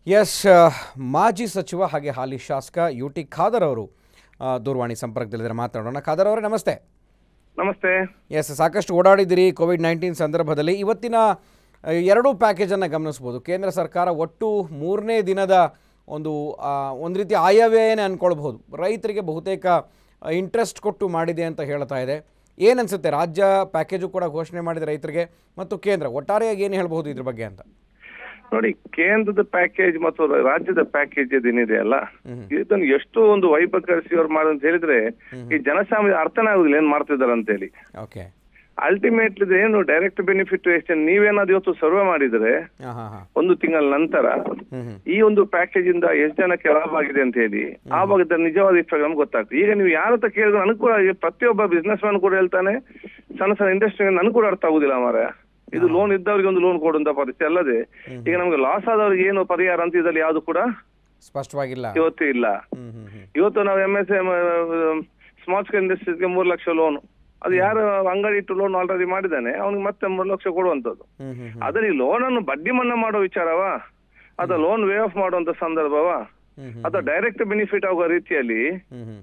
S ಮಾಜಿ ಸಚಿವ ಹಾಗೆ ಹಾಲಿ ಶಾಸಕ ಯು ಟಿ ಖಾದರ್ ಅವರು ಆ, ದೂರವಾಣಿ ಸಂಪರ್ಕದಲ್ಲಿದ್ದಾರೆ ಮಾತನಾಡೋಣ ಖಾದರ್ ಅವರೇ ನಮಸ್ತೆ ನಮಸ್ತೆ ಎಸ್ ಸಾಕಷ್ಟು ಓಡಾಡಿದ್ದೀರಿ ಕೋವಿಡ್ ನೈನ್ಟೀನ್ ಸಂದರ್ಭದಲ್ಲಿ ಇವತ್ತಿನ ಆ, ಎರಡೂ ಪ್ಯಾಕೇಜನ್ನು ಗಮನಿಸ್ಬೋದು ಕೇಂದ್ರ ಸರ್ಕಾರ ಒಟ್ಟು ಮೂರನೇ ದಿನದ ಒಂದು ಆ, ಒಂದು ರೀತಿ ಆಯವ್ಯಯನೇ ಅಂದ್ಕೊಳ್ಬಹುದು ರೈತರಿಗೆ ಬಹುತೇಕ ಇಂಟ್ರೆಸ್ಟ್ ಕೊಟ್ಟು ಮಾಡಿದೆ ಅಂತ ಹೇಳ್ತಾ ಇದೆ ಏನನ್ಸುತ್ತೆ ರಾಜ್ಯ ಪ್ಯಾಕೇಜು ಕೂಡ ಘೋಷಣೆ ಮಾಡಿದೆ ರೈತರಿಗೆ ಮತ್ತು ಕೇಂದ್ರ ಒಟ್ಟಾರೆಯಾಗಿ ಏನು ಹೇಳ್ಬಹುದು ಇದ್ರ ಬಗ್ಗೆ ಅಂತ ನೋಡಿ ಕೇಂದ್ರದ ಪ್ಯಾಕೇಜ್ ಮತ್ತು ರಾಜ್ಯದ ಪ್ಯಾಕೇಜ್ ಏನಿದೆ ಅಲ್ಲ ಇದನ್ನು ಎಷ್ಟು ಒಂದು ವೈಭಕರಿಸಿ ಅವ್ರು ಮಾಡೋದು ಅಂತ ಹೇಳಿದ್ರೆ ಈ ಜನಸಾಮಾನ್ಯ ಅರ್ಥನೇ ಆಗುದಿಲ್ಲ ಏನ್ ಮಾಡ್ತಿದ್ದಾರೆ ಅಂತ ಹೇಳಿ ಓಕೆ ಅಲ್ಟಿಮೇಟ್ಲಿ ಏನು ಡೈರೆಕ್ಟ್ ಬೆನಿಫಿಟ್ ಎಷ್ಟು ನೀವೇನಾದ್ರು ಇವತ್ತು ಸರ್ವೆ ಮಾಡಿದ್ರೆ ಹಾಂ ಹಾಂ ಹಾಂ ಒಂದು ತಿಂಗಳ ನಂತರ ಹ್ಞೂ ಹ್ಞೂ ಈ ಒಂದು ಪ್ಯಾಕೇಜ್ ಇಂದ ಎಷ್ಟು ಜನಕ್ಕೆ ಲಾಭ ಆಗಿದೆ ಅಂತ ಹೇಳಿ ಆವಾಗ ಇದರ ನಿಜವಾದ ಇಫೆಕ್ಟ್ ನಮ್ಗೆ ಗೊತ್ತಾಗ್ತದೆ ಈಗ ನೀವು ಯಾರ ಹತ್ರ ಕೇಳಿದ್ರೆ ನನಗೆ ಕೂಡ ಈಗ ಪ್ರತಿಯೊಬ್ಬ ಬಿಸ್ನೆಸ್ ಮ್ಯಾನ್ ಕೂಡ ಹೇಳ್ತಾನೆ ಸಣ್ಣ ಸಣ್ಣ ಇಂಡಸ್ಟ್ರಿ ನನಗೆ ಕೂಡ ಅರ್ಥ ಆಗುದಿಲ್ಲ ಮಾರ ಇದು ಲೋನ್ ಇದ್ದವರಿಗೆ ಒಂದು ಲೋನ್ ಕೊಡುವಂತ ಪರಿಸ್ಥಿತಿ ಅಲ್ಲದೆ ಈಗ ನಮ್ಗೆ ಲಾಸ್ ಆದವ್ರಿಗೆ ಏನು ಪರಿಹಾರ ಅಂತ ಇದ್ರಲ್ಲಿ ಯಾವುದು ಕೂಡ ಸ್ಪಷ್ಟವಾಗಿಲ್ಲ ಇವತ್ತು ಇಲ್ಲ ಹ್ಞೂ ಹ್ಞೂ ಹ್ಞೂ ಇವತ್ತು ನಾವು M S M small scale ಇಂಡಸ್ಟ್ರೀಸ್ಗೆ ಮೂರು ಲಕ್ಷ ಲೋನ್ ಅದು ಯಾರು ಅಂಗಡಿ ಇಟ್ಟು ಲೋನ್ ಆಲ್ರೆಡಿ ಮಾಡಿದ್ದಾನೆ ಅವ್ನಿಗೆ ಮತ್ತೆ ಮೂರು ಲಕ್ಷ ಕೊಡುವಂತದ್ದು ಹ್ಞೂ ಹ್ಞೂ ಹ್ಞೂ ಅದ್ರ ಈ ಲೋನ್ ಅನ್ನು ಬಡ್ಡಿ ಮನ್ನಾ ಮಾಡೋ ವಿಚಾರವಾ ಅಥವಾ ಲೋನ್ ವೇ ಆಫ್ ಮಾಡುವಂತ ಸಂದರ್ಭವಾ ಹ್ಞೂ ಹ್ಞೂ ಅಥವಾ ಡೈರೆಕ್ಟ್ ಬೆನಿಫಿಟ್ ಆಗುವ ರೀತಿಯಲ್ಲಿ ಹ್ಞೂ ಹ್ಞೂ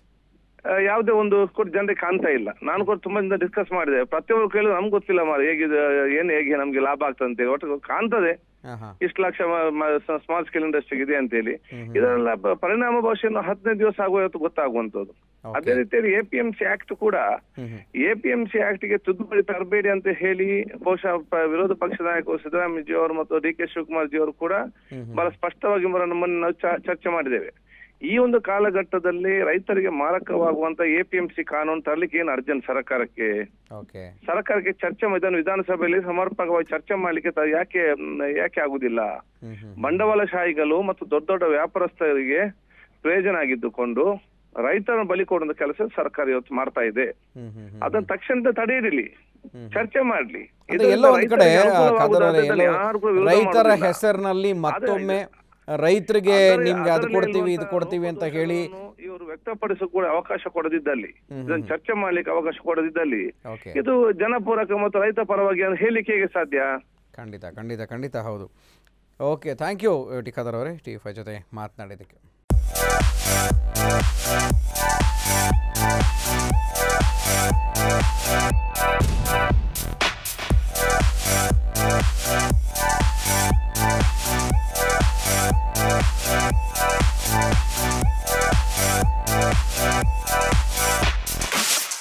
ಆ, ಯಾವುದೇ ಒಂದು ಕೂಡ ಜನರಿಗೆ ಕಾಣ್ತಾ ಇಲ್ಲ ನಾನು ಕೂಡ ತುಂಬಾ ದಿನ ಡಿಸ್ಕಸ್ ಮಾಡಿದೆ ಪ್ರತಿಯೊಬ್ಬರು ಕೇಳಿದ್ರೆ ನಮ್ಗೆ ಗೊತ್ತಿಲ್ಲ ಮಾರ ಹೇಗಿದೆ ಏನು ಹೇಗೆ ನಮ್ಗೆ ಲಾಭ ಆಗ್ತದೆ ಅಂತ ಹೇಳಿ ಒಟ್ಟು ಕಾಣ್ತದೆ ಹಾಂ ಹಾಂ ಇಷ್ಟು ಲಕ್ಷ ಸ್ಮಾಲ್ ಸ್ಕೇಲ್ ಇಂಡಸ್ಟ್ರಿ ಇದೆ ಅಂತ ಹೇಳಿ ಇದರೆಲ್ಲ ಪ- ಪರಿಣಾಮ ಬಹುಶಃ ಹದಿನೈದು ದಿವಸ ಆಗುವ ಇವತ್ತು ಗೊತ್ತಾಗುವಂತದ್ದು Okay. ಅದೇ ರೀತಿಯಲ್ಲಿ A P M C act ಕೂಡ ಹ್ಞೂ ಹ್ಞೂ A P M C act ಗೆ ತಿದ್ದುಪಡಿ ತರಬೇಡಿ ಅಂತ ಹೇಳಿ ಬಹುಶಃ ಪ- ವಿರೋಧ ಪಕ್ಷ ನಾಯಕರು ಸಿದ್ದರಾಮಯ್ಯ ಜಿ ಅವರು ಮತ್ತು ಡಿ ಕೆ ಶಿವಕುಮಾರ್ ಜಿ ಅವರು ಕೂಡ ಬಹಳ ಸ್ಪಷ್ಟವಾಗಿ ಮೊರ- ನಮ್ಮನ್ನು ನಾವು ಚ- ಚರ್ಚೆ ಮಾಡಿದ್ದೇವೆ ಈ ಒಂದು ಕಾಲಘಟ್ಟದಲ್ಲಿ ರೈತರಿಗೆ ಮಾರಕವಾಗುವಂತ ಎ ಪಿ ಎಂ ಸಿ ಕಾನೂನು ತರಲಿಕ್ಕೆ ಏನು ಅರ್ಜೆಂಟ್ ಸರ್ಕಾರಕ್ಕೆ ಓಕೆ ಸರ್ಕಾರಕ್ಕೆ ಚರ್ಚೆ ಮ- ಇದನ್ನು ವಿಧಾನಸಭೆಯಲ್ಲಿ ಸಮರ್ಪಕವಾಗಿ ಚರ್ಚೆ ಮಾಡ್ಲಿಕ್ಕೆ ತ- ಯಾಕೆ ಮ್, ಯಾಕೆ ಆಗುದಿಲ್ಲ ಹ್ಞೂ ಹ್ಞೂ ಬಂಡವಾಳಶಾಹಿಗಳು ಮತ್ತು ದೊಡ್ಡ ದೊಡ್ಡ ವ್ಯಾಪಾರಸ್ಥರಿಗೆ ಪ್ರಯೋಜನ ಆಗಿದ್ದುಕೊಂಡು ರೈತರನ್ನು ಬಲಿ ಕೊಡುವಂತ ಕೆಲಸ ಸರ್ಕಾರ ಇವತ್ತು ಮಾಡ್ತಾ ಇದೆ ಹ್ಞೂ ಹ್ಞೂ ಹ್ಞೂ ಅದನ್ನ ತಕ್ಷಣ ತಡೆ ಹಿಡಿಲಿ ಚರ್ಚೆ ಮಾಡ್ಲಿ ಅಂದ್ರೆ ಇದರಿಂದ ಎಲ್ಲೋ ಒಂದ್ ಕಡೆ ರೈತರಿಗೆ ಅನುಕೂಲವಾಗುವುದು ಕಾದರವರೇ, ಅದನ್ನ ಎಲ್ಲೋ ಯಾರು ಕೂಡ ವಿರೋಧ ರೈತರ ಮಾಡೋದಿಲ್ಲ. ಹೆಸರಿನಲ್ಲಿ ಮತ್ತೊಮ್ಮೆ ರೈತರಿಗೆ ಅದರಲ್ಲಿ- ನಿಮ್ಗೆ ಅದು ಅದರಲ್ಲಿ ಕೊಡ್ತೀವಿ ಇದು ಇರುವಂತಹ ಕೊಡ್ತೀವಿ ಅಂತ ಹೇಳಿ ಲೋಪದೋಷಗಳನ್ನು ಇವರು ವ್ಯಕ್ತಪಡಿಸೋ ಕೂಡ ಅವಕಾಶ ಕೊಡದಿದ್ದಲ್ಲಿ ಇದನ್ನ ಚರ್ಚೆ ಮಾಡ್ಲಿಕ್ಕೆ ಅವಕಾಶ ಕೊಡದಿದ್ದಲ್ಲಿ ಓಕೆ ಇದು ಜನಪೂರಕ ಮತ್ತು ರೈತ ಪರವಾಗಿ ಅಂತ ಹೇಳಿಕ್ಕೆ ಹೇಗೆ ಸಾಧ್ಯ ಖಂಡಿತ ಖಂಡಿತ ಖಂಡಿತ ಹೌದು okay thank you T Khader ಅವರೇ ಟಿ ಫೈ ಜೊತೆ ಮಾತನಾಡಿದ್ದಕ್ಕೆ